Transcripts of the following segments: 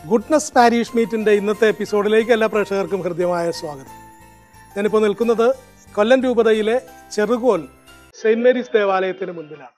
Goodness parish മീറ്റിൻ്റെ ഇന്നത്തെ എപ്പിസോഡിലേക്ക് എല്ലാ പ്രേക്ഷകർക്കും ഹൃദ്യമായ സ്വാഗതം ഞാനിപ്പോൾ നിൽക്കുന്നത് കൊല്ലം രൂപതയിലെ ചെറുകോൽ സെയിൻറ് മേരീസ് ദേവാലയത്തിന് മുൻപിലാണ്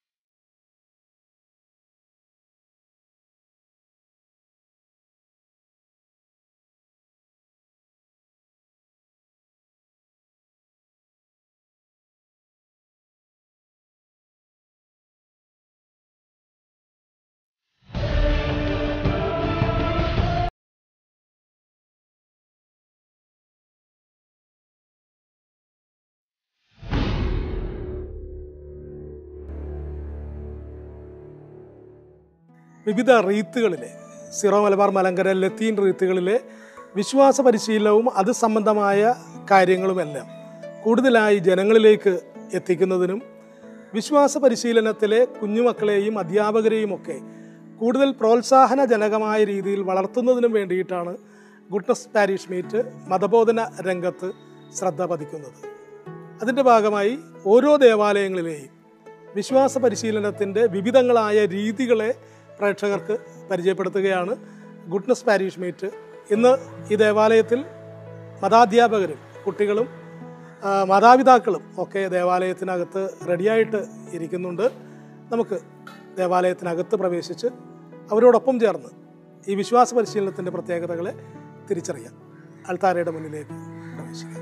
വിവിധ റീത്തുകളിലെ സിറോ മലബാർ മലങ്കര ലത്തീൻ റീത്തുകളിലെ വിശ്വാസ പരിശീലനവും അത് സംബന്ധമായ കാര്യങ്ങളുമെല്ലാം കൂടുതലായി ജനങ്ങളിലേക്ക് എത്തിക്കുന്നതിനും വിശ്വാസ പരിശീലനത്തിലെ കുഞ്ഞുമക്കളെയും അധ്യാപകരെയും ഒക്കെ കൂടുതൽ പ്രോത്സാഹനജനകമായ രീതിയിൽ വളർത്തുന്നതിനും വേണ്ടിയിട്ടാണ് ഗുഡ്നസ് പാരീഷ് മീറ്റ് മതബോധന രംഗത്ത് ശ്രദ്ധ പതിക്കുന്നത് അതിൻ്റെ ഭാഗമായി ഓരോ ദേവാലയങ്ങളിലെയും വിശ്വാസ പരിശീലനത്തിൻ്റെ വിവിധങ്ങളായ രീതികളെ പ്രേക്ഷകർക്ക് പരിചയപ്പെടുത്തുകയാണ് ഗുഡ്നസ് പാരീഷ് മീറ്റ് ഇന്ന് ഈ ദേവാലയത്തിൽ മതാധ്യാപകരും കുട്ടികളും ആ, മാതാപിതാക്കളും ഒക്കെ ദേവാലയത്തിനകത്ത് റെഡിയായിട്ട് ഇരിക്കുന്നുണ്ട് നമുക്ക് ദേവാലയത്തിനകത്ത് പ്രവേശിച്ച് അവരോടൊപ്പം ചേർന്ന് ഈ വിശ്വാസ പരിശീലനത്തിൻ്റെ പ്രത്യേകതകളെ തിരിച്ചറിയാം അൾത്താരയുടെ മുന്നിലേക്ക് പ്രവേശിക്കാം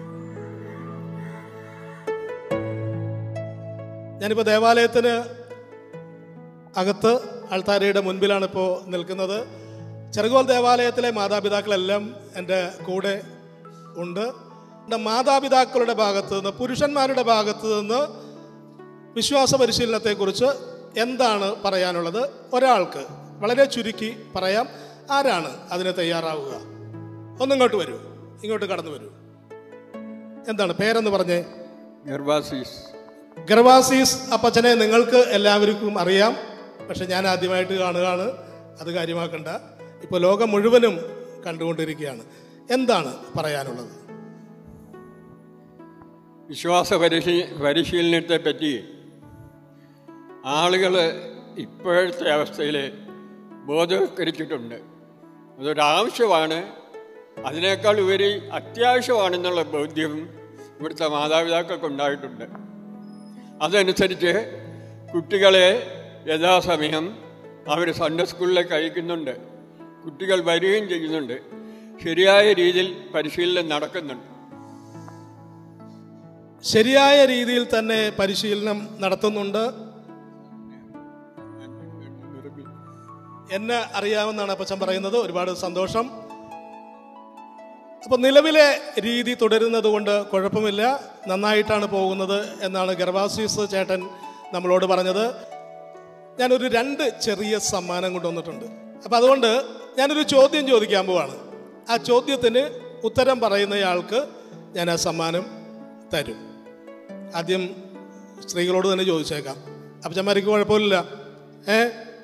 ഞാനിപ്പോൾ ദേവാലയത്തിന് അകത്ത് അൾത്താരയുടെ മുൻപിലാണ് ഇപ്പോൾ നിൽക്കുന്നത് ചെറുകോൽ ദേവാലയത്തിലെ മാതാപിതാക്കളെല്ലാം എൻ്റെ കൂടെ ഉണ്ട് എൻ്റെ മാതാപിതാക്കളുടെ ഭാഗത്ത് നിന്ന് പുരുഷന്മാരുടെ ഭാഗത്ത് നിന്ന് വിശ്വാസ പരിശീലനത്തെക്കുറിച്ച് എന്താണ് പറയാനുള്ളത് ഒരാൾക്ക് വളരെ ചുരുക്കി പറയാം ആരാണ് അതിന് തയ്യാറാവുക ഒന്നിങ്ങോട്ട് വരൂ ഇങ്ങോട്ട് കടന്നു വരൂ എന്താണ് പേരെന്ന് പറഞ്ഞേ ഗർഭാസീസ് ഗർവാസീസ് അപ്പച്ചനെ നിങ്ങൾക്ക് എല്ലാവർക്കും അറിയാം പക്ഷെ ഞാൻ ആദ്യമായിട്ട് കാണുകയാണ് അത് കാര്യമാക്കണ്ട ഇപ്പോൾ ലോകം മുഴുവനും കണ്ടുകൊണ്ടിരിക്കുകയാണ് എന്താണ് പറയാനുള്ളത് വിശ്വാസ പരിശീ പരിശീലനത്തെ പറ്റി ആളുകൾ ഇപ്പോഴത്തെ അവസ്ഥയിൽ ബോധവൽക്കരിച്ചിട്ടുണ്ട് അതൊരാവശ്യമാണ് അതിനേക്കാൾ ഉപരി അത്യാവശ്യമാണെന്നുള്ള ബോധ്യം ഇവിടുത്തെ മാതാപിതാക്കൾക്ക് ഉണ്ടായിട്ടുണ്ട് അതനുസരിച്ച് കുട്ടികളെ യഥാസമയം അവർ സൺഡേ സ്കൂളിലേക്ക് അയക്കുന്നുണ്ട് കുട്ടികൾ വരികയും ചെയ്യുന്നുണ്ട് ശരിയായ രീതിയിൽ പരിശീലനം നടക്കുന്നുണ്ട് ശരിയായ രീതിയിൽ തന്നെ പരിശീലനം നടത്തുന്നുണ്ട് എന്നെ അറിയാമെന്നാണ് അപ്പച്ചൻ പറയുന്നത് ഒരുപാട് സന്തോഷം അപ്പോൾ നിലവിലെ രീതി തുടരുന്നത് കൊണ്ട് കുഴപ്പമില്ല നന്നായിട്ടാണ് പോകുന്നത് എന്നാണ് ഗർഭാസീസ് ചേട്ടൻ നമ്മളോട് പറഞ്ഞത് ഞാനൊരു രണ്ട് ചെറിയ സമ്മാനം കൊണ്ടുവന്നിട്ടുണ്ട് അപ്പം അതുകൊണ്ട് ഞാനൊരു ചോദ്യം ചോദിക്കാൻ പോവാണ് ആ ചോദ്യത്തിന് ഉത്തരം പറയുന്നയാൾക്ക് ഞാൻ ആ സമ്മാനം തരും ആദ്യം സ്ത്രീകളോട് തന്നെ ചോദിച്ചേക്കാം അപ്പച്ചന്മാർക്ക് കുഴപ്പമില്ല ഏ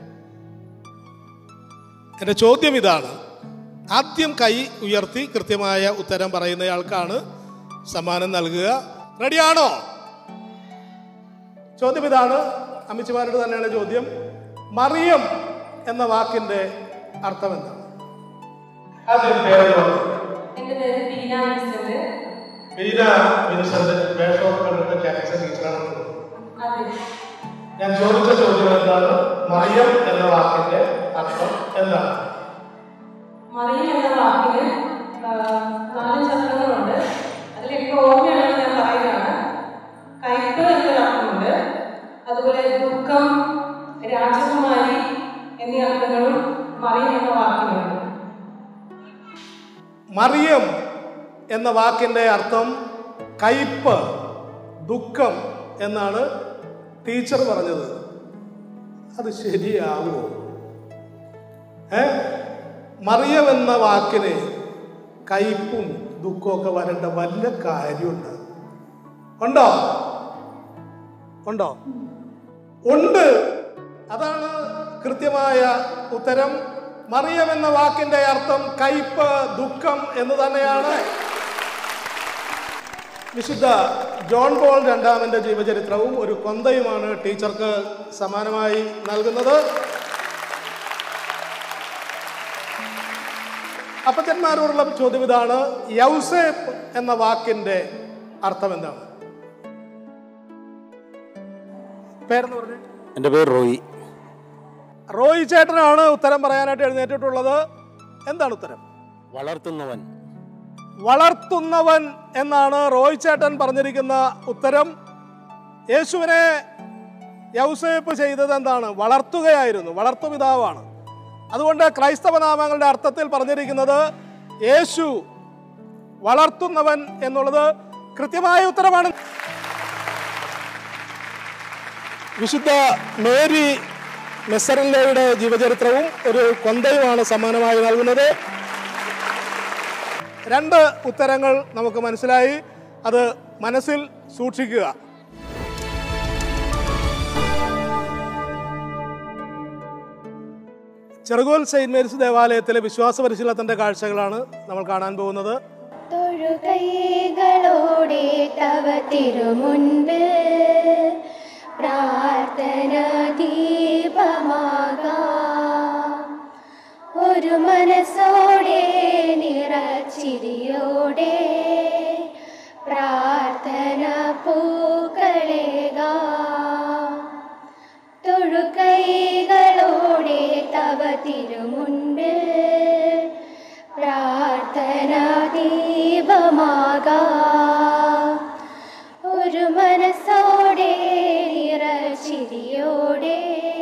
എൻ്റെ ചോദ്യം ഇതാണ് ആദ്യം കൈ ഉയർത്തി കൃത്യമായ ഉത്തരം പറയുന്നയാൾക്കാണ് സമ്മാനം നൽകുക റെഡിയാണോ ചോദ്യം ഇതാണ് അമ്മച്ചിമാരോട് തന്നെയാണ് ചോദ്യം മറിയം എന്ന വാക്കിന്റെ അർത്ഥം എന്താണ് ആദ്യം പേര് പറഞ്ഞു. എന്റെ പേര് ബീന വിൻസെന്റ് ബീന വിൻസെന്റ് വേഷമൊക്കെ കണ്ടിട്ട് കാൻസർ ടീച്ചറാണ് അതെ ഞാൻ ചോദിച്ച ചോദ്യം എന്താണ് മറിയം എന്ന വാക്കിന്റെ അർത്ഥം എന്താണ് മറിയം എന്ന വാക്കിന് ആ, നാല് ചക്രങ്ങളുണ്ട് അതിൽ എനിക്ക് ഓർമ്മയാണെന്ന് ഞാൻ പറയുകയാണ് കയ്പ് എന്നൊരു അർത്ഥമുണ്ട് അതുപോലെ ദുഃഖം രാജകുമാരി എന്നീ അർത്ഥങ്ങളും മറിയം എന്ന വാക്കിനുണ്ട് മറിയം എന്ന വാക്കിന്റെ അർത്ഥം കയ്പ് ദുഃഖം എന്നാണ് ടീച്ചർ പറഞ്ഞത് അത് ശരിയാവുമോ ഏ മറിയം എന്ന വാക്കിന് കയ്പും ദുഃഖമൊക്കെ വരേണ്ട വല്ല കാര്യമുണ്ട് ഉണ്ടോ ഉണ്ടോ ഉണ്ട് അതാണ് കൃത്യമായ ഉത്തരം മറിയം എന്ന വാക്കിന്റെ അർത്ഥം കയ്പ് ദുഃഖം എന്ന് തന്നെയാണ് വിശുദ്ധ ജോൺ പോൾ രണ്ടാമന്റെ ജീവചരിത്രവും ഒരു കൊന്തയുമാണ് ടീച്ചർക്ക് സമാനമായി നൽകുന്നത് അപ്പച്ചന്മാരോടുള്ള ചോദ്യം ഇതാണ് യൗസേപ്പ് എന്ന വാക്കിന്റെ അർത്ഥം എന്താണ് പേരെന്ന് പറഞ്ഞു എൻ്റെ പേര് റോയി റോയി ചേട്ടനാണ് ഉത്തരം പറയാനായിട്ട് എഴുന്നേറ്റിട്ടുള്ളത് എന്താണ് ഉത്തരം വളർത്തുന്നവൻ വളർത്തുന്നവൻ എന്നാണ് റോയ് ചേട്ടൻ പറഞ്ഞിരിക്കുന്ന ഉത്തരം യേശുവിനെ യൗസേപ്പ് ചെയ്തത് എന്താണ് വളർത്തുകയായിരുന്നു വളർത്തുപിതാവാണ് അതുകൊണ്ട് ക്രൈസ്തവ നാമങ്ങളുടെ അർത്ഥത്തിൽ പറഞ്ഞിരിക്കുന്നത് യേശു വളർത്തുന്നവൻ എന്നുള്ളത് കൃത്യമായ ഉത്തരമാണ് വിശുദ്ധ മേരി മെസ്സറില്ലയുടെ ജീവചരിത്രവും ഒരു കൊന്തയുമാണ് സമ്മാനമായി നൽകുന്നത് രണ്ട് ഉത്തരങ്ങൾ നമുക്ക് മനസ്സിലായി അത് മനസ്സിൽ സൂക്ഷിക്കുക ചെറുകോൽ സെയിന്റ് മേരീസ് ദേവാലയത്തിലെ വിശ്വാസ പരിശീലനത്തിന്റെ കാഴ്ചകളാണ് നമ്മൾ കാണാൻ പോകുന്നത് തൊഴുകൈകളോടെ തവ തിരുമുൻപിൽ പ്രാർത്ഥന ദീപമാകാം ഒരു മനസ്സോടെ നിറച്ചിരിയോടെ പ്രാർത്ഥന പൂക്കളേകാം തൊഴുകൈകളോടെ തവ തിരുമുൻപിൽ പ്രാർത്ഥന ദീപമാകാം ഒരു മനസ്സോടെ നിറച്ചിരിയോടെ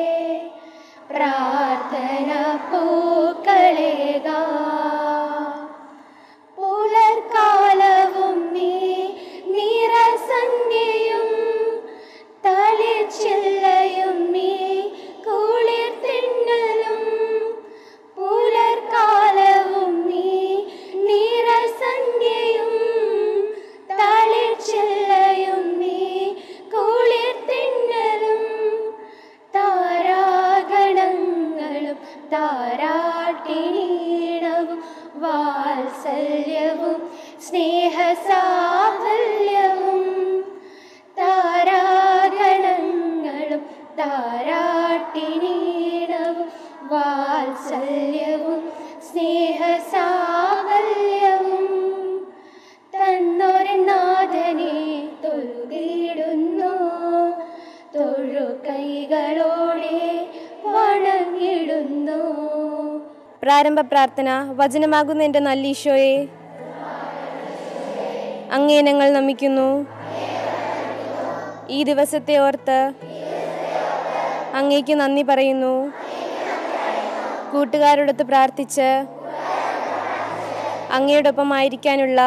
പ്രാർത്ഥന പൂക്കളേകാം പുലർക്കാലവും നീ നിറസന്ധ്യയും തളിച്ചില്ലയും നീ കുളിർ തിന്നലും പുലർക്കാലവും നീ നിറസന്ധ്യയും തളിച്ചില്ലയും നീ കുളിർ തിന്നലും താരാഗണങ്ങളും താരാട്ടിനീണവും വാത്സല്യവും സ്നേഹസാഫല്യവും താരാഗണങ്ങളും താരാട്ടിനീണവും വാത്സല്യവും സ്നേഹസാഫല്യവും തന്നൊരു നാഥനെ തൊഴുതിടുന്നു തൊഴു കൈകളോടെ വണങ്ങിടുന്നു പ്രാരംഭ പ്രാർത്ഥന വചനമാകുന്ന എൻ്റെ നല്ലീശോയെ അങ്ങേ ഞങ്ങൾ നമിക്കുന്നു ഈ ദിവസത്തെ ഓർത്ത് അങ്ങേക്ക് നന്ദി പറയുന്നു കൂട്ടുകാരോടൊത്ത് പ്രാർത്ഥിച്ച് അങ്ങയോടൊപ്പം ആയിരിക്കാനുള്ള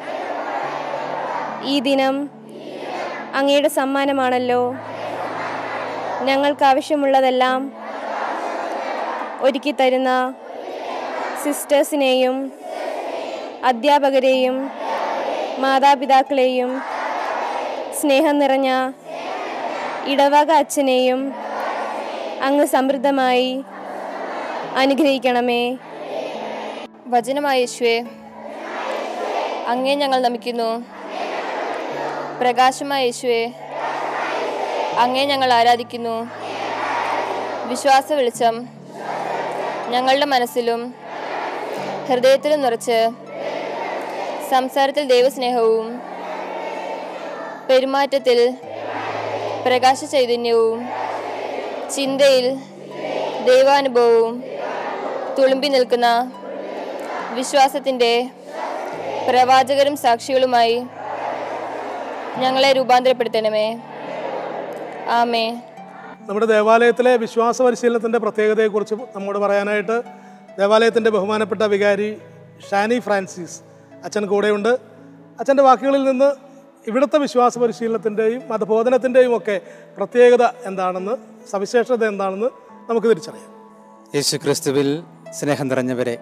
ഈ ദിനം അങ്ങയുടെ സമ്മാനമാണല്ലോ ഞങ്ങൾക്ക് ആവശ്യമുള്ളതെല്ലാം ഒരുക്കി തരുന്ന സിസ്റ്റേഴ്സിനെയും അധ്യാപകരെയും മാതാപിതാക്കളെയും സ്നേഹം നിറഞ്ഞ ഇടവക അച്ഛനെയും അങ്ങ് സമൃദ്ധമായി അനുഗ്രഹിക്കണമേ വചനമായ യേശുവേ അങ്ങേ ഞങ്ങൾ നമിക്കുന്നു പ്രകാശമായ യേശുവേ അങ്ങേ ഞങ്ങൾ ആരാധിക്കുന്നു വിശ്വാസ വെളിച്ചം ഞങ്ങളുടെ മനസ്സിലും ഹൃദയത്തിലും നിറച്ച് സംസാരത്തിൽ ദൈവസ്നേഹവും പെരുമാറ്റത്തിൽ പ്രകാശ ചൈതന്യവും ചിന്തയിൽ ദൈവാനുഭവവും തുളുമ്പി നിൽക്കുന്ന വിശ്വാസത്തിൻ്റെ പ്രവാചകരും സാക്ഷികളുമായി ഞങ്ങളെ രൂപാന്തരപ്പെടുത്തണമേ ആമേ നമ്മുടെ ദേവാലയത്തിലെ വിശ്വാസ പരിശീലനത്തിൻ്റെ പ്രത്യേകതയെക്കുറിച്ച് നമ്മോട് പറയാനായിട്ട് ദേവാലയത്തിൻ്റെ ബഹുമാനപ്പെട്ട വികാരി ഷാനി ഫ്രാൻസിസ് അച്ഛൻ കൂടെയുണ്ട് അച്ഛൻ്റെ വാക്കുകളിൽ നിന്ന് ഇവിടുത്തെ വിശ്വാസ പരിശീലനത്തിൻ്റെയും മതബോധനത്തിൻ്റെയും ഒക്കെ പ്രത്യേകത എന്താണെന്ന് സവിശേഷത എന്താണെന്ന് നമുക്ക് തിരിച്ചറിയാം യേശു ക്രിസ്തുവിൽ സ്നേഹം നിറഞ്ഞവരെ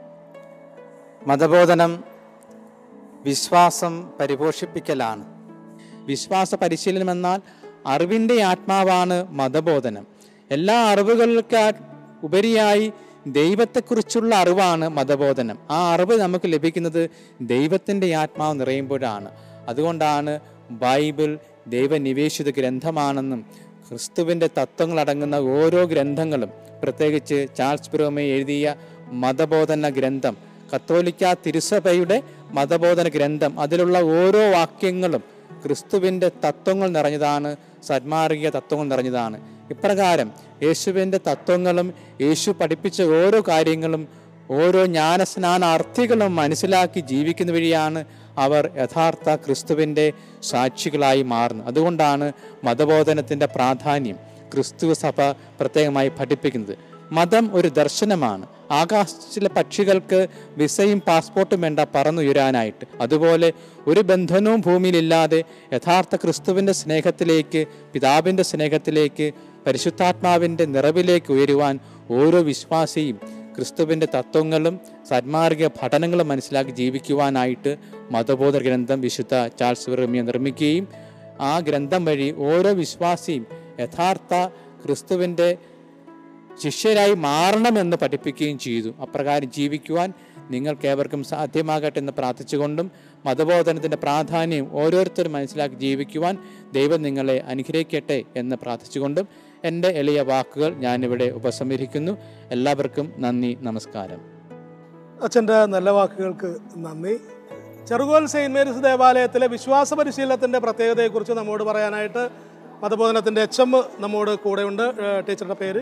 മതബോധനം വിശ്വാസം പരിപോഷിപ്പിക്കലാണ് വിശ്വാസ പരിശീലനം എന്നാൽ അറിവിൻ്റെ ആത്മാവാണ് മതബോധനം എല്ലാ അറിവുകൾക്ക് ഉപരിയായി ദൈവത്തെക്കുറിച്ചുള്ള അറിവാണ് മതബോധനം ആ അറിവ് നമുക്ക് ലഭിക്കുന്നത് ദൈവത്തിൻ്റെ ആത്മാവ് നിറയുമ്പോഴാണ് അതുകൊണ്ടാണ് ബൈബിൾ ദൈവനിവേശിത ഗ്രന്ഥമാണെന്നും ക്രിസ്തുവിൻ്റെ തത്വങ്ങളടങ്ങുന്ന ഓരോ ഗ്രന്ഥങ്ങളും പ്രത്യേകിച്ച് ചാൾസ് പിറോമെ എഴുതിയ മതബോധന ഗ്രന്ഥം കത്തോലിക്ക തിരുസഭയുടെ മതബോധന ഗ്രന്ഥം അതിലുള്ള ഓരോ വാക്യങ്ങളും ക്രിസ്തുവിൻ്റെ തത്വങ്ങൾ നിറഞ്ഞതാണ് സന്മാർഗിക തത്വങ്ങൾ നിറഞ്ഞതാണ് ഇപ്രകാരം യേശുവിൻ്റെ തത്വങ്ങളും യേശു പഠിപ്പിച്ച ഓരോ കാര്യങ്ങളും ഓരോ ജ്ഞാനസ്നാനാർത്ഥികളും മനസ്സിലാക്കി ജീവിക്കുന്ന വഴിയാണ് അവർ യഥാർത്ഥ ക്രിസ്തുവിൻ്റെ സാക്ഷികളായി മാറുന്നത് അതുകൊണ്ടാണ് മതബോധനത്തിൻ്റെ പ്രാധാന്യം ക്രിസ്തു സഭ പ്രത്യേകമായി പഠിപ്പിക്കുന്നത് മതം ഒരു ദർശനമാണ് ആകാശത്തിലെ പക്ഷികൾക്ക് വിസയും പാസ്പോർട്ടും വേണ്ട പറന്നുയരാനായിട്ട് അതുപോലെ ഒരു ബന്ധനവും ഭൂമിയിലില്ലാതെ യഥാർത്ഥ ക്രിസ്തുവിൻ്റെ സ്നേഹത്തിലേക്ക് പിതാവിൻ്റെ സ്നേഹത്തിലേക്ക് പരിശുദ്ധാത്മാവിൻ്റെ നിറവിലേക്ക് ഉയരുവാൻ ഓരോ വിശ്വാസിയും ക്രിസ്തുവിൻ്റെ തത്വങ്ങളും സന്മാർഗിക പഠനങ്ങളും മനസ്സിലാക്കി ജീവിക്കുവാനായിട്ട് മതബോധ ഗ്രന്ഥം വിശുദ്ധ ചാൾസ് വിറമിയ നിർമ്മിക്കുകയും ആ ഗ്രന്ഥം വഴി ഓരോ വിശ്വാസിയും യഥാർത്ഥ ക്രിസ്തുവിൻ്റെ ശിഷ്യരായി മാറണമെന്ന് പഠിപ്പിക്കുകയും ചെയ്തു അപ്രകാരം ജീവിക്കുവാൻ നിങ്ങൾക്കേവർക്കും സാധ്യമാകട്ടെ എന്ന് പ്രാർത്ഥിച്ചുകൊണ്ടും മതബോധനത്തിൻ്റെ പ്രാധാന്യം ഓരോരുത്തരും മനസ്സിലാക്കി ജീവിക്കുവാൻ ദൈവം നിങ്ങളെ അനുഗ്രഹിക്കട്ടെ എന്ന് പ്രാർത്ഥിച്ചുകൊണ്ടും എൻ്റെ എളിയ വാക്കുകൾ ഞാനിവിടെ ഉപസംഹരിക്കുന്നു എല്ലാവർക്കും നന്ദി നമസ്കാരം അച്ഛൻ്റെ നല്ല വാക്കുകൾക്ക് നന്ദി ചെറുകോൽ സെയിൻറ് മേരീസ് ദേവാലയത്തിലെ വിശ്വാസ പരിശീലനത്തിൻ്റെ പ്രത്യേകതയെക്കുറിച്ച് നമ്മോട് പറയാനായിട്ട് മതബോധനത്തിൻ്റെ എച്ച് എം നമ്മോട് കൂടെയുണ്ട് ഏഹ് ടീച്ചറുടെ പേര്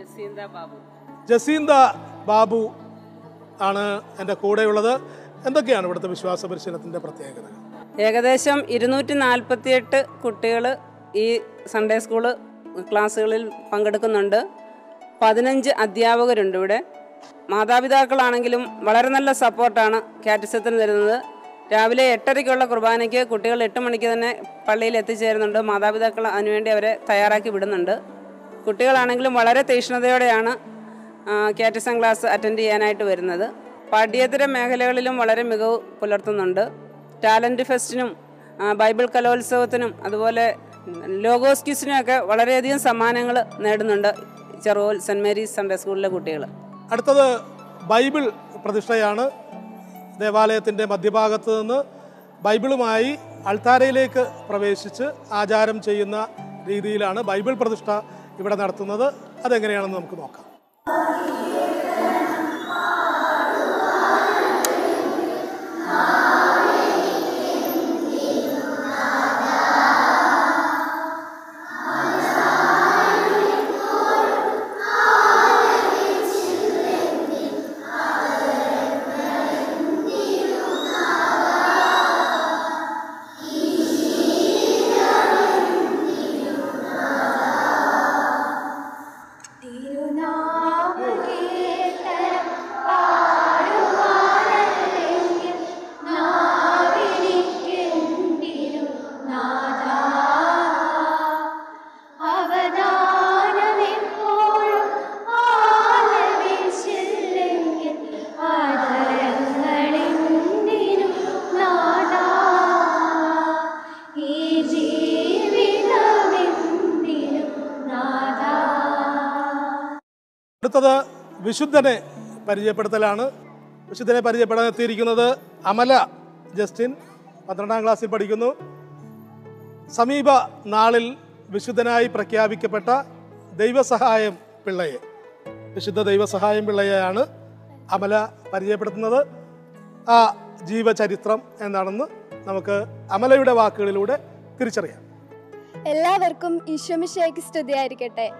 ജസീന്ത ബാബു ആണ് എൻ്റെ കൂടെയുള്ളത് എന്തൊക്കെയാണ് ഇവിടുത്തെ വിശ്വാസ പരിശീലനത്തിൻ്റെ പ്രത്യേകത ഏകദേശം ഇരുന്നൂറ്റി നാൽപ്പത്തിയെട്ട് കുട്ടികൾ ഈ സൺഡേ സ്കൂള് ക്ലാസ്സുകളിൽ പങ്കെടുക്കുന്നുണ്ട് പതിനഞ്ച് അധ്യാപകരുണ്ട് ഇവിടെ മാതാപിതാക്കളാണെങ്കിലും വളരെ നല്ല സപ്പോർട്ടാണ് കാറ്റിസത്തിന് തരുന്നത് രാവിലെ എട്ടരയ്ക്കുള്ള കുർബാനയ്ക്ക് കുട്ടികൾ എട്ട് മണിക്ക് തന്നെ പള്ളിയിൽ എത്തിച്ചേരുന്നുണ്ട് മാതാപിതാക്കൾ അതിനുവേണ്ടി അവരെ തയ്യാറാക്കി വിടുന്നുണ്ട് കുട്ടികളാണെങ്കിലും വളരെ തീക്ഷ്ണതയോടെയാണ് കാറ്റിസം ക്ലാസ് അറ്റൻഡ് ചെയ്യാനായിട്ട് വരുന്നത് പാഠ്യേതര മേഖലകളിലും വളരെ മികവ് പുലർത്തുന്നുണ്ട് ടാലൻറ്റ് ഫെസ്റ്റിനും ആ, ബൈബിൾ കലോത്സവത്തിനും അതുപോലെ ലോഗോസ് ക്യൂസിനും ഒക്കെ വളരെയധികം സമ്മാനങ്ങൾ നേടുന്നുണ്ട് ചെറുകോൽ സെൻറ് മേരീസ് സൺഡേ സ്കൂളിലെ കുട്ടികൾ അടുത്തത് ബൈബിൾ പ്രതിഷ്ഠയാണ് ദേവാലയത്തിൻ്റെ മധ്യഭാഗത്ത് നിന്ന് ബൈബിളുമായി അൾത്താരയിലേക്ക് പ്രവേശിച്ച് ആചാരം ചെയ്യുന്ന രീതിയിലാണ് ബൈബിൾ പ്രതിഷ്ഠ ഇവിടെ നടത്തുന്നത് അതെങ്ങനെയാണെന്ന് നമുക്ക് നോക്കാം തിരുനാമകീർത്തനം പാടുവാനല്ലെങ്കിൽ നാവിനിക്കും തിരുനാഥാ. അവദാനമെപ്പോഴും ആലപിച്ചില്ലെങ്കിൽ ആദരങ്ങളെന്തിനും നാഥാ. ഈ ജീവിതമെന്തിനും നാഥാ അടുത്തത് വിശുദ്ധനെ പരിചയപ്പെടുത്തലാണ് വിശുദ്ധനെ പരിചയപ്പെടാൻ എത്തിയിരിക്കുന്നത് അമല ജസ്റ്റിൻ പന്ത്രണ്ടാം ക്ലാസ്സിൽ പഠിക്കുന്നു സമീപ നാളിൽ വിശുദ്ധനായി പ്രഖ്യാപിക്കപ്പെട്ട ദൈവസഹായം പിള്ളയെ വിശുദ്ധ ദൈവസഹായം പിള്ളയെയാണ് അമല പരിചയപ്പെടുത്തുന്നത് ആ ജീവചരിത്രം എന്താണെന്ന് നമുക്ക് അമലയുടെ വാക്കുകളിലൂടെ തിരിച്ചറിയാം എല്ലാവർക്കും ഈശ്വമിശയ്ക്ക് സ്തുതിയായിരിക്കട്ടെ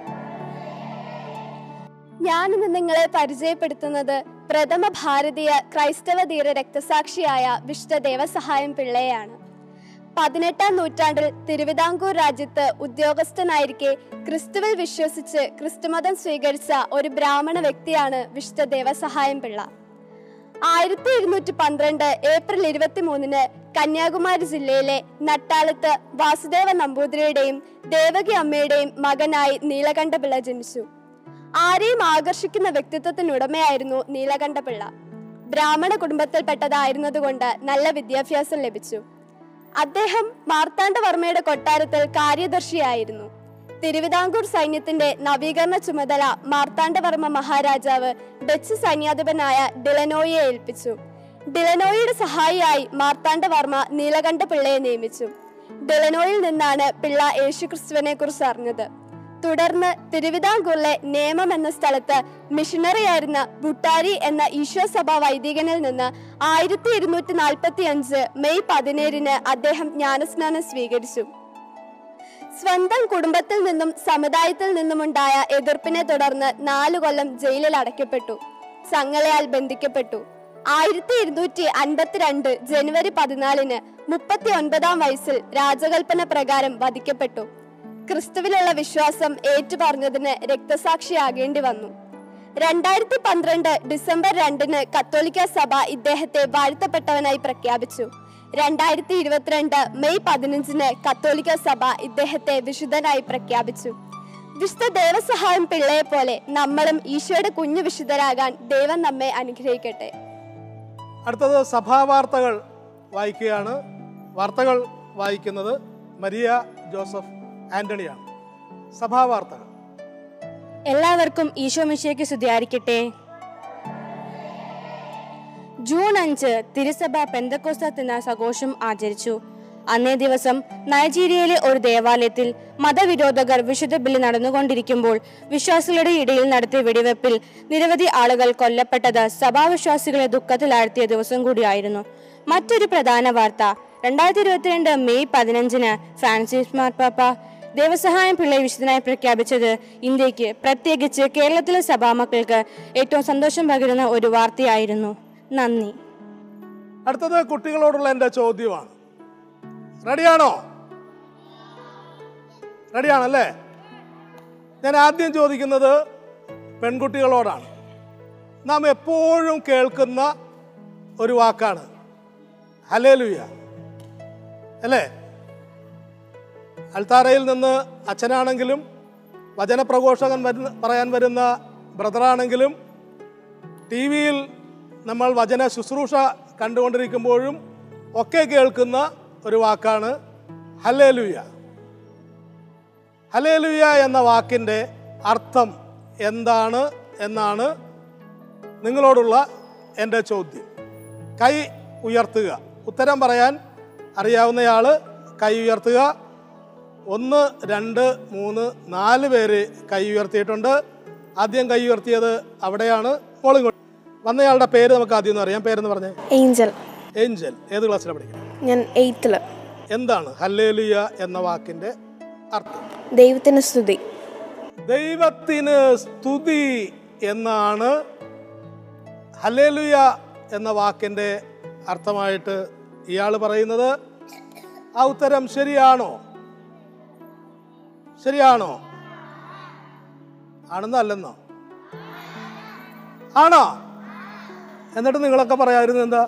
ഞാനിന്ന് നിങ്ങളെ പരിചയപ്പെടുത്തുന്നത് പ്രഥമ ഭാരതീയ ക്രൈസ്തവ ധീര രക്തസാക്ഷിയായ വിശുദ്ധ ദേവസഹായം പിള്ളയെയാണ് പതിനെട്ടാം നൂറ്റാണ്ടിൽ തിരുവിതാംകൂർ രാജ്യത്ത് ഉദ്യോഗസ്ഥനായിരിക്കെ ക്രിസ്തുവിൽ വിശ്വസിച്ച് ക്രിസ്തുമതം സ്വീകരിച്ച ഒരു ബ്രാഹ്മണ വ്യക്തിയാണ് വിശുദ്ധ ദേവസഹായം പിള്ള ആയിരത്തി ഇരുന്നൂറ്റി പന്ത്രണ്ട് ഏപ്രിൽ ഇരുപത്തി മൂന്നിന് കന്യാകുമാരി ജില്ലയിലെ നട്ടാലത്ത് വാസുദേവ നമ്പൂതിരിയുടെയും ദേവകി അമ്മയുടെയും മകനായി നീലകണ്ഠപിള്ള ജനിച്ചു ആരെയും ആകർഷിക്കുന്ന വ്യക്തിത്വത്തിനുടമയായിരുന്നു നീലകണ്ഠപിള്ള ബ്രാഹ്മണ കുടുംബത്തിൽപ്പെട്ടതായിരുന്നതുകൊണ്ട് നല്ല വിദ്യാഭ്യാസം ലഭിച്ചു അദ്ദേഹം മാർത്താണ്ഡവർമ്മയുടെ കൊട്ടാരത്തിൽ കാര്യദർശിയായിരുന്നു തിരുവിതാംകൂർ സൈന്യത്തിന്റെ നവീകരണ ചുമതല മാർത്താണ്ഡവർമ്മ മഹാരാജാവ് ഡച്ച് സൈന്യാധിപനായ ഡിലനോയെ ഏൽപ്പിച്ചു ഡിലനോയുടെ സഹായിയായി മാർത്താണ്ഡവർമ്മ നീലകണ്ഠ പിള്ളയെ നിയമിച്ചു ഡിലനോയിൽ നിന്നാണ് പിള്ള യേശുക്രിസ്തുവിനെ കുറിച്ച് അറിഞ്ഞത് തുടർന്ന് തിരുവിതാംകൂറിലെ നേമം എന്ന സ്ഥലത്ത് മിഷണറിയായിരുന്ന ബുട്ടാരി എന്ന ഈശോ സഭ വൈദികനിൽ നിന്ന് ആയിരത്തി ഇരുന്നൂറ്റി നാൽപ്പത്തി അഞ്ച് മെയ് പതിനേഴിന് അദ്ദേഹം ജ്ഞാനസ്നാനം സ്വീകരിച്ചു സ്വന്തം കുടുംബത്തിൽ നിന്നും സമുദായത്തിൽ നിന്നുമുണ്ടായ എതിർപ്പിനെ തുടർന്ന് നാലു കൊല്ലം ജയിലിൽ അടയ്ക്കപ്പെട്ടു സംഗളയാൽ ബന്ധിക്കപ്പെട്ടു ആയിരത്തി ഇരുന്നൂറ്റി അൻപത്തിരണ്ട് ജനുവരി പതിനാലിന് മുപ്പത്തി ഒൻപതാം വയസ്സിൽ രാജകൽപ്പന പ്രകാരം വധിക്കപ്പെട്ടു ക്രിസ്തുവിലുള്ള വിശ്വാസം ഏറ്റുപറഞ്ഞതിന് രക്തസാക്ഷിയാകേണ്ടി വന്നു രണ്ടായിരത്തി പന്ത്രണ്ട് ഡിസംബർ രണ്ടിന് കത്തോലിക്ക സഭ ഇദ്ദേഹത്തെ വാഴ്ത്തപ്പെട്ടവനായി പ്രഖ്യാപിച്ചു രണ്ടായിരത്തി ഇരുപത്തിരണ്ട് മെയ് പതിനഞ്ചിന് കത്തോലിക്ക സഭ ഇദ്ദേഹത്തെ വിശുദ്ധനായി പ്രഖ്യാപിച്ചു വിശുദ്ധ ദേവസഹായം പിള്ളയെ പോലെ നമ്മളും ഈശോയുടെ കുഞ്ഞു വിശുദ്ധരാകാൻ ദൈവം നമ്മെ അനുഗ്രഹിക്കട്ടെ അടുത്തത് സഭാവാർത്തകൾ വായിക്കുകയാണ് വാർത്തകൾ വായിക്കുന്നത് മരിയ ജോസഫ് ആന്റണിയാണ് സഭാവാർത്തകൾ എല്ലാവർക്കും ഈശോ മിശിയയ്ക്ക് സ്തുതിയായിരിക്കട്ടെ ജൂൺ അഞ്ച് തിരുസഭ പെന്തക്കോസ്ത തിനാസഘോഷം ആചരിച്ചു അന്നേ ദിവസം നൈജീരിയയിലെ ഒരു ദേവാലയത്തിൽ മതവിരോധകർ വിശുദ്ധ ബലി നടന്നുകൊണ്ടിരിക്കുമ്പോൾ വിശ്വാസികളുടെ ഇടയിൽ നടത്തിയ വെടിവെപ്പിൽ നിരവധി ആളുകൾ കൊല്ലപ്പെട്ടത് സഭാവിശ്വാസികളെ ദുഃഖത്തിലാഴ്ത്തിയ ദിവസം കൂടിയായിരുന്നു മറ്റൊരു പ്രധാന വാർത്ത രണ്ടായിരത്തി ഇരുപത്തിരണ്ട് മെയ് പതിനഞ്ചിന് ഫ്രാൻസിസ് മാർപ്പാപ്പ ദേവസഹായം പിള്ളയെ വിശുദ്ധനായി പ്രഖ്യാപിച്ചത് ഇന്ത്യക്ക് പ്രത്യേകിച്ച് കേരളത്തിലെ സഭാമക്കൾക്ക് ഏറ്റവും സന്തോഷം പകരുന്ന ഒരു വാർത്തയായിരുന്നു നന്ദി അടുത്തത് കുട്ടികളോടുള്ള എൻ്റെ ചോദ്യമാണ് റെഡിയാണോ റെഡിയാണല്ലേ ഞാൻ ആദ്യം ചോദിക്കുന്നത് പെൺകുട്ടികളോടാണ് നാം എപ്പോഴും കേൾക്കുന്ന ഒരു വാക്കാണ് ഹലേലുയ അല്ലേ അൽത്താരയിൽ നിന്ന് അച്ഛനാണെങ്കിലും വചനപ്രഘോഷകൻ വരുന്ന പറയാൻ വരുന്ന ബ്രദറാണെങ്കിലും ടി വിയിൽ നമ്മൾ വചന ശുശ്രൂഷ കണ്ടുകൊണ്ടിരിക്കുമ്പോഴും ഒക്കെ കേൾക്കുന്ന ഒരു വാക്കാണ് ഹലേലുയ ഹലേലുയ എന്ന വാക്കിൻ്റെ അർത്ഥം എന്താണ് എന്നാണ് നിങ്ങളോടുള്ള എൻ്റെ ചോദ്യം കൈ ഉയർത്തുക ഉത്തരം പറയാൻ അറിയാവുന്നയാൾ കൈ ഉയർത്തുക ഒന്ന് രണ്ട് മൂന്ന് നാല് പേര് കൈ ഉയർത്തിയിട്ടുണ്ട് ആദ്യം കൈ ഉയർത്തിയത് അവിടെയാണ് മോളും കൊണ്ട് വന്നയാളുടെ പേര് നമുക്ക് ആദ്യം ഒന്ന് അറിയാം പേരെന്ന് പറഞ്ഞേ ഏഞ്ചൽ ഏഞ്ചൽ ഏത് ക്ലാസ്സിലാണ് പഠിക്കുന്നത് ഞാൻ എയ്ത്തില് എന്താണ് ഹല്ലേലുയ എന്ന വാക്കിന്റെ അർത്ഥം ദൈവത്തിന് സ്തുതി ദൈവത്തിന് സ്തുതി എന്നാണ് ഹല്ലേലുയ എന്ന വാക്കിന്റെ അർത്ഥമായിട്ട് ഇയാൾ പറയുന്നത് ആ ഉത്തരം ശരിയാണോ ശരിയാണോ ആണെന്നോ അല്ലെന്നോ ആണോ എന്നിട്ട് നിങ്ങളൊക്കെ പറയായിരുന്നു എന്താ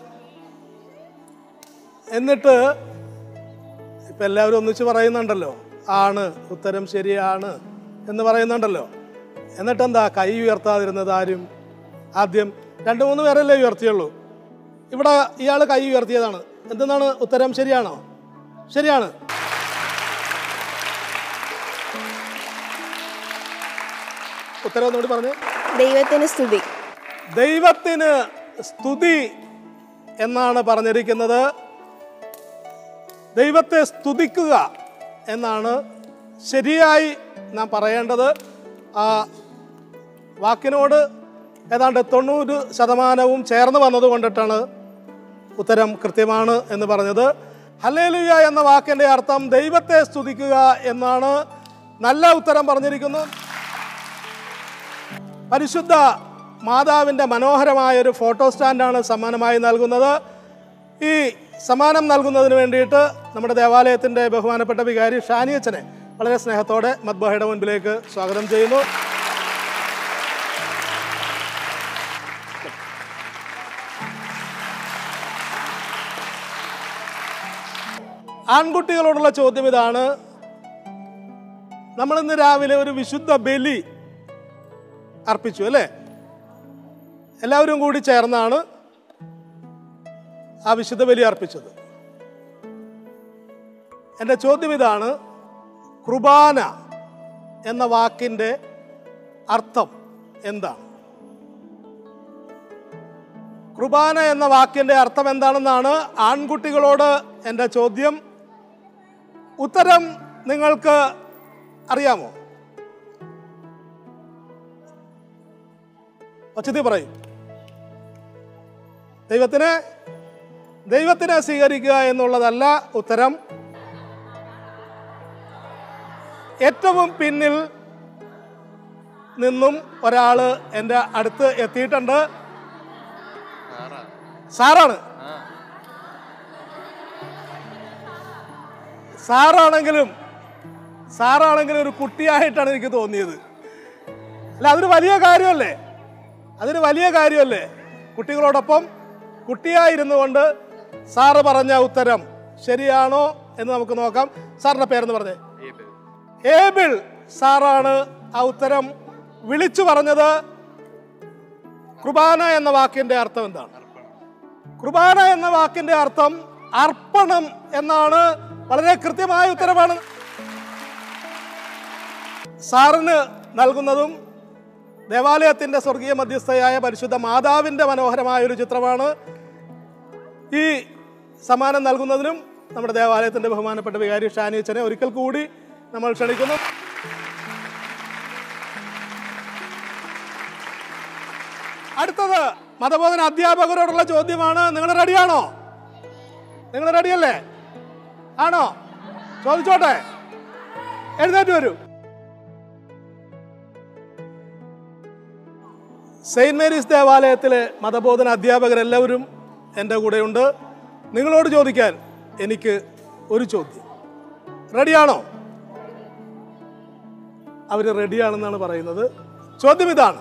എന്നിട്ട് ഇപ്പൊ എല്ലാവരും ഒന്നിച്ച് പറയുന്നുണ്ടല്ലോ ആണ് ഉത്തരം ശരിയാണ് എന്ന് പറയുന്നുണ്ടല്ലോ എന്നിട്ട് എന്താ കൈ ഉയർത്താതിരുന്നത് ആരും ആദ്യം രണ്ട് മൂന്ന് പേരല്ലേ ഉയർത്തിയുള്ളൂ ഇവിടെ ഇയാൾ കൈ ഉയർത്തിയതാണ് എന്തെന്നാണ് ഉത്തരം ശരിയാണോ ശരിയാണ് ഉത്തരം ഒന്നുകൂടി പറഞ്ഞേ ദൈവത്തിന് സ്തുതി ദൈവത്തിന് സ്തുതി എന്നാണ് പറഞ്ഞിരിക്കുന്നത് ദൈവത്തെ സ്തുതിക്കുക എന്നാണ് ശരിയായി നാം പറയേണ്ടത് ആ വാക്കിനോട് ഏതാണ്ട് തൊണ്ണൂറ് ശതമാനവും ചേർന്ന് വന്നത് കൊണ്ടിട്ടാണ് ഉത്തരം കൃത്യമാണ് എന്ന് പറഞ്ഞത് ഹല്ലേലുയ എന്ന വാക്കിൻ്റെ അർത്ഥം ദൈവത്തെ സ്തുതിക്കുക എന്നാണ് നല്ല ഉത്തരം പറഞ്ഞിരിക്കുന്നു പരിശുദ്ധ മാതാവിൻ്റെ മനോഹരമായ ഒരു ഫോട്ടോ സ്റ്റാൻഡാണ് സമ്മാനമായി നൽകുന്നത് ഈ സമ്മാനം നൽകുന്നതിന് വേണ്ടിയിട്ട് നമ്മുടെ ദേവാലയത്തിൻ്റെ ബഹുമാനപ്പെട്ട വികാരി ഷാനിയച്ചനെ വളരെ സ്നേഹത്തോടെ മദ്ബഹയുടെ മുൻപിലേക്ക് സ്വാഗതം ചെയ്യുന്നു ആൺകുട്ടികളോടുള്ള ചോദ്യം ഇതാണ് നമ്മൾ ഇന്ന് രാവിലെ ഒരു വിശുദ്ധ ബലി അർപ്പിച്ചു അല്ലേ എല്ലാവരും കൂടി ചേർന്നാണ് ആ വിശുദ്ധ ബലി അർപ്പിച്ചത് എൻ്റെ ചോദ്യം ഇതാണ് കുർബാന എന്ന വാക്കിൻ്റെ അർത്ഥം എന്താണ് കുർബാന എന്ന വാക്കിൻ്റെ അർത്ഥം എന്താണെന്നാണ് ആൺകുട്ടികളോട് എൻ്റെ ചോദ്യം ഉത്തരം നിങ്ങൾക്ക് അറിയാമോ ഒച്ചത്തിൽ പറയും ദൈവത്തിനെ ദൈവത്തിനെ സ്വീകരിക്കുക എന്നുള്ളതല്ല ഉത്തരം ഏറ്റവും പിന്നിൽ നിന്നും ഒരാള് എൻ്റെ അടുത്ത് എത്തിയിട്ടുണ്ട് സാറാണ് സാറാണെങ്കിലും സാറാണെങ്കിലും ഒരു കുട്ടിയായിട്ടാണ് എനിക്ക് തോന്നിയത് അല്ല അതൊരു വലിയ കാര്യമല്ലേ അതൊരു വലിയ കാര്യമല്ലേ കുട്ടികളോടൊപ്പം കുട്ടിയായിരുന്നു കൊണ്ട് സാറ് പറഞ്ഞ ഉത്തരം ശരിയാണോ എന്ന് നമുക്ക് നോക്കാം സാറിന്റെ പേരെന്ന് പറഞ്ഞേ ഏബിൾ സാറാണ് ആ ഉത്തരം വിളിച്ചു പറഞ്ഞത് കുർബാന എന്ന വാക്കിന്റെ അർത്ഥം എന്താണ് കുർബാന എന്ന വാക്കിന്റെ അർത്ഥം അർപ്പണം എന്നാണ് വളരെ കൃത്യമായ ഉത്തരവാണ് സാറിന് നൽകുന്നതും ദേവാലയത്തിന്റെ സ്വർഗീയ മധ്യസ്ഥയായ പരിശുദ്ധ മാതാവിന്റെ മനോഹരമായ ഒരു ചിത്രമാണ് ഈ സമ്മാനം നൽകുന്നതിനും നമ്മുടെ ദേവാലയത്തിന്റെ ബഹുമാനപ്പെട്ട വികാരി ഷാനിച്ചനെ ഒരിക്കൽ കൂടി നമ്മൾ ക്ഷണിക്കുന്നു അടുത്തത് മതബോധന അധ്യാപകരോടുള്ള ചോദ്യമാണ് നിങ്ങൾ റെഡിയാണോ നിങ്ങൾ റെഡിയല്ലേ ആണോ ചോദിച്ചോട്ടെ എഴുന്നേറ്റ് വരൂ സെയിൻറ് മേരീസ് ദേവാലയത്തിലെ മതബോധന അധ്യാപകരെല്ലാവരും എൻ്റെ കൂടെയുണ്ട് നിങ്ങളോട് ചോദിക്കാൻ എനിക്ക് ഒരു ചോദ്യം റെഡിയാണോ അവർ റെഡിയാണെന്നാണ് പറയുന്നത് ചോദ്യം ഇതാണ്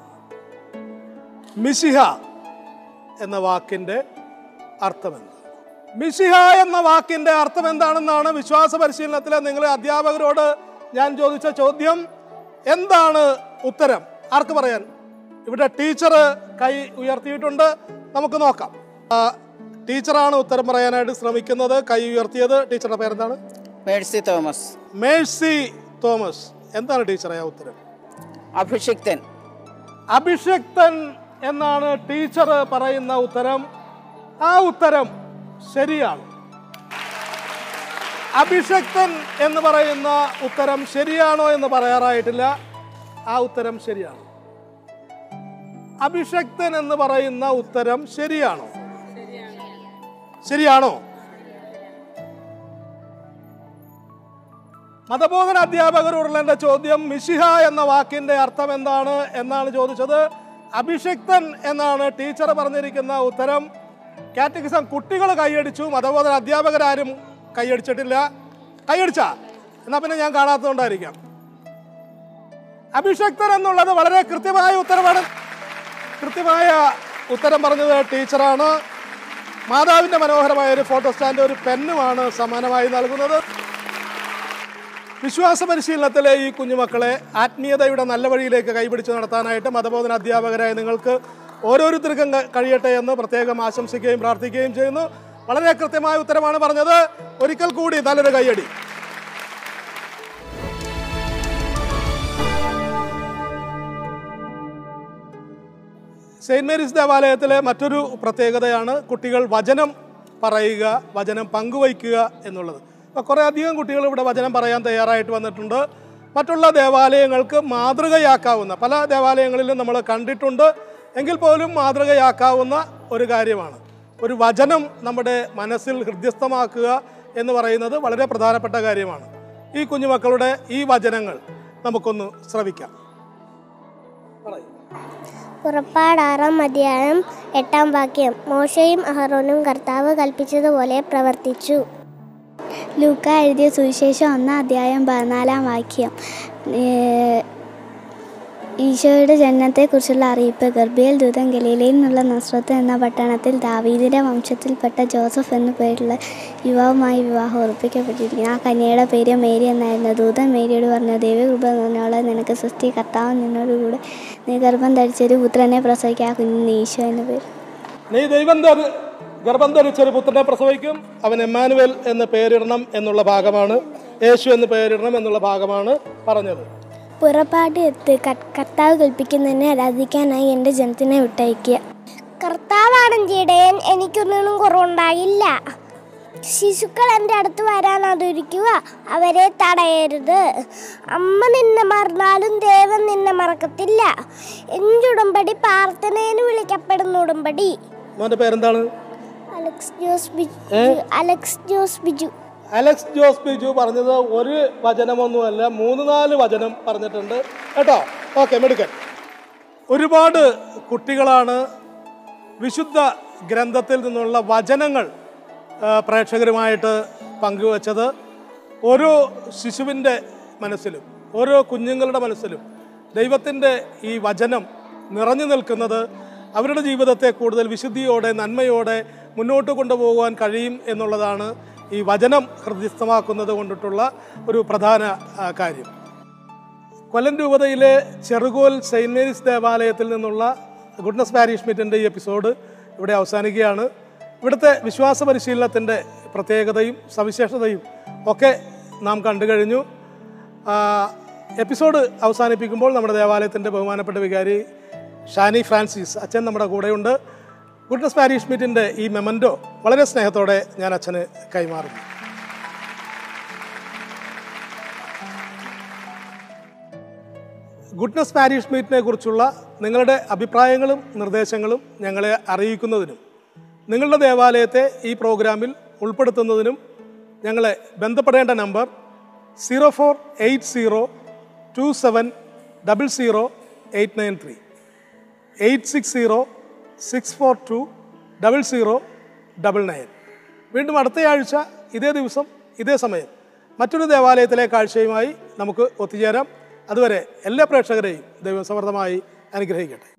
മിശിഹ എന്ന വാക്കിൻ്റെ അർത്ഥമെന്ത് മിശിഹ എന്ന വാക്കിൻ്റെ അർത്ഥം എന്താണെന്നാണ് വിശ്വാസ പരിശീലനത്തിലെ നിങ്ങളെ അധ്യാപകരോട് ഞാൻ ചോദിച്ച ചോദ്യം എന്താണ് ഉത്തരം ആർക്ക് പറയാൻ ഇവിടെ ടീച്ചർ കൈ ഉയർത്തിയിട്ടുണ്ട് നമുക്ക് നോക്കാം ആ, ടീച്ചറാണ് ഉത്തരം പറയാനായിട്ട് ശ്രമിക്കുന്നത് കൈ ഉയർത്തിയത് ടീച്ചറുടെ പേരെന്താണ് മേഴ്സി തോമസ് മേഴ്സി തോമസ് എന്താണ് ടീച്ചറെ ആ ഉത്തരം അഭിഷിക്തൻ അഭിഷക്തൻ എന്നാണ് ടീച്ചർ പറയുന്ന ഉത്തരം ആ ഉത്തരം ശരിയാണ് അഭിഷക്തൻ എന്ന് പറയുന്ന ഉത്തരം ശരിയാണോ എന്ന് പറയാറായിട്ടില്ല ആ ഉത്തരം ശരിയാണ് അഭിഷക്തൻ എന്ന് പറയുന്ന ഉത്തരം ശരിയാണോ ശരിയാണോ മതബോധന അധ്യാപകരോടുള്ള എൻ്റെ ചോദ്യം മിശിഹ എന്ന വാക്കിന്റെ അർത്ഥം എന്താണ് എന്നാണ് ചോദിച്ചത് അഭിഷിക്തൻ എന്നാണ് ടീച്ചർ പറഞ്ഞിരിക്കുന്ന ഉത്തരം കാറ്റഗിസം കുട്ടികൾ കൈയടിച്ചു മതബോധന അധ്യാപകരാരും കൈയടിച്ചിട്ടില്ല കൈയടിച്ച എന്നാ പിന്നെ ഞാൻ കാണാത്തതുകൊണ്ടായിരിക്കാം അഭിഷക്തൻ എന്നുള്ളത് വളരെ കൃത്യമായ ഉത്തരവാണ് കൃത്യമായ ഉത്തരം പറഞ്ഞത് ടീച്ചറാണ് മാതാവിന്റെ മനോഹരമായ ഒരു ഫോട്ടോ സ്റ്റാൻഡ് ഒരു പെന്നുമാണ് സമ്മാനമായി നൽകുന്നത് വിശ്വാസ പരിശീലനത്തിലെ ഈ കുഞ്ഞുമക്കളെ ആത്മീയതയുടെ നല്ല വഴിയിലേക്ക് കൈപിടിച്ച് നടത്താനായിട്ട് മതബോധന അധ്യാപകരായ നിങ്ങൾക്ക് ഓരോരുത്തർക്കും ക- കഴിയട്ടെ എന്ന് പ്രത്യേകം ആശംസിക്കുകയും പ്രാർത്ഥിക്കുകയും ചെയ്യുന്നു വളരെ കൃത്യമായ ഉത്തരമാണ് പറഞ്ഞത് ഒരിക്കൽ കൂടി നല്ലൊരു കൈയടി സെയിൻറ് മേരീസ് ദേവാലയത്തിലെ മറ്റൊരു പ്രത്യേകതയാണ് കുട്ടികൾ വചനം പറയുക വചനം പങ്കുവയ്ക്കുക എന്നുള്ളത് അപ്പോൾ കുറേ അധികം കുട്ടികൾ ഇവിടെ വചനം പറയാൻ തയ്യാറായിട്ട് വന്നിട്ടുണ്ട് മറ്റുള്ള ദേവാലയങ്ങൾക്ക് മാതൃകയാക്കാവുന്ന പല ദേവാലയങ്ങളിലും നമ്മൾ കണ്ടിട്ടുണ്ട് എങ്കിൽ പോലും മാതൃകയാക്കാവുന്ന ഒരു കാര്യമാണ് ഒരു വചനം നമ്മുടെ മനസ്സിൽ ഹൃദ്യസ്ഥമാക്കുക എന്ന് പറയുന്നത് വളരെ പ്രധാനപ്പെട്ട കാര്യമാണ് ഈ കുഞ്ഞുമക്കളുടെ ഈ വചനങ്ങൾ നമുക്കൊന്ന് ശ്രവിക്കാം പുറപ്പാട് ആറാം അധ്യായം എട്ടാം വാക്യം മോശയും അഹറോനും കർത്താവ് കൽപ്പിച്ചതുപോലെ പ്രവർത്തിച്ചു ലൂക്ക എഴുതിയ സുവിശേഷം ഒന്നാം അധ്യായം പതിനാലാം വാക്യം ഏഹ് ഈശോയുടെ ജനനത്തെക്കുറിച്ചുള്ള അറിയിപ്പ് ഗർഭിയൽ ദൂതൻ ഗലീലയിൽ നിന്നുള്ള നസ്രത്ത് എന്ന പട്ടണത്തിൽ ദാവീദിന്റെ വംശത്തിൽപ്പെട്ട ജോസഫ് എന്നു പേരുള്ള യുവാവുമായി വിവാഹം ഉറപ്പിക്കപ്പെട്ടിരിക്കുന്നു ആ കന്യയുടെ പേര് മേരി എന്നായിരുന്നു ദൂതൻ മേരിയോട് പറഞ്ഞു ദൈവകൃപ നിന്നോളെ നിനക്ക് സൃഷ്ടി കർത്താവ് നിന്നോടുകൂടെ നീ ഗർഭം ധരിച്ചൊരു പുത്രനെ പ്രസവിക്കുക ആ കുഞ്ഞിന് ഈശോ എന്നു പേര് നീ ദൈവം ധരി ഗർഭം ധരിച്ചൊരു പുത്രനെ പ്രസവിക്കും അവൻ എമ്മാനുവൽ എന്ന് പേരിടണം എന്നുള്ള ഭാഗമാണ് യേശു എന്ന് പേരിടണം എന്നുള്ള ഭാഗമാണ് പറഞ്ഞത് പുറപ്പാട് എത്ത് കർത്താവ് കൽപ്പിക്കുന്നതിനെ ആരാധിക്കാനായി എൻ്റെ ജനത്തിനെ വിട്ടയക്കുക കർത്താവാണ് ഇടയൻ എനിക്കൊന്നിനും കുറവുണ്ടാകില്ല ശിശുക്കൾ എൻ്റെ അടുത്ത് വരാനാതിരിക്കുക അവരെ തടയരുത് അമ്മ നിന്നെ മറന്നാലും ദൈവം നിന്നെ മറക്കത്തില്ല എഞ്ചുടമ്പടി പ്രാർത്ഥനയിൽ വിളിക്കപ്പെടുന്ന ഉടമ്പടി മോൻ്റെ പേരെന്താണ് അലക്സ് ജോസ് ബിജു ഏ? Alex Jose Biju Alex Jose Biju പറഞ്ഞത് ഒരു വചനമൊന്നുമല്ല മൂന്ന് നാല് വചനം പറഞ്ഞിട്ടുണ്ട് കേട്ടോ ഓക്കെ മെടുക്കൻ ഒരുപാട് കുട്ടികളാണ് വിശുദ്ധ ഗ്രന്ഥത്തിൽ നിന്നുള്ള വചനങ്ങൾ ആ, പ്രേക്ഷകരുമായിട്ട് പങ്കുവച്ചത് ഓരോ ശിശുവിൻ്റെ മനസ്സിലും ഓരോ കുഞ്ഞുങ്ങളുടെ മനസ്സിലും ദൈവത്തിൻ്റെ ഈ വചനം നിറഞ്ഞു നിൽക്കുന്നത് അവരുടെ ജീവിതത്തെ കൂടുതൽ വിശുദ്ധിയോടെ നന്മയോടെ മുന്നോട്ട് കൊണ്ടുപോകാൻ കഴിയും എന്നുള്ളതാണ് ഈ വചനം ഹൃദയസ്ഥമാക്കുന്നത് കൊണ്ടിട്ടുള്ള ഒരു പ്രധാന ആ, കാര്യം കൊല്ലം രൂപതയിലെ ചെറുകോൽ സെയിൻറ്റ് മേരീസ് ദേവാലയത്തിൽ നിന്നുള്ള ഗുഡ്നസ് പാരീഷ് മീറ്റിൻ്റെ ഈ എപ്പിസോഡ് ഇവിടെ അവസാനിക്കുകയാണ് ഇവിടുത്തെ വിശ്വാസ പരിശീലനത്തിൻ്റെ പ്രത്യേകതയും സവിശേഷതയും ഒക്കെ നാം കണ്ടു കഴിഞ്ഞു ആ, എപ്പിസോഡ് അവസാനിപ്പിക്കുമ്പോൾ നമ്മുടെ ദേവാലയത്തിൻ്റെ ബഹുമാനപ്പെട്ട വികാരി ഷാനി ഫ്രാൻസിസ് അച്ഛൻ നമ്മുടെ കൂടെയുണ്ട് ഗുഡ്നസ് പാരീഷ് മീറ്റിൻ്റെ ഈ മെമൻറ്റോ വളരെ സ്നേഹത്തോടെ ഞാൻ അച്ഛന് കൈമാറുന്നു ഗുഡ്നസ് പാരീഷ് മീറ്റിനെ കുറിച്ചുള്ള നിങ്ങളുടെ അഭിപ്രായങ്ങളും നിർദ്ദേശങ്ങളും ഞങ്ങളെ അറിയിക്കുന്നതിനും നിങ്ങളുടെ ദേവാലയത്തെ ഈ പ്രോഗ്രാമിൽ ഉൾപ്പെടുത്തുന്നതിനും ഞങ്ങളെ ബന്ധപ്പെടേണ്ട number zero four eight zero two seven double zero eight nine three eight six zero six four two double zero double nine വീണ്ടും അടുത്തയാഴ്ച ഇതേ ദിവസം ഇതേ സമയം മറ്റൊരു ദേവാലയത്തിലെ കാഴ്ചയുമായി നമുക്ക് ഒത്തുചേരാം അതുവരെ എല്ലാ പ്രേക്ഷകരെയും ദൈവസമൃദ്ധമായി അനുഗ്രഹിക്കട്ടെ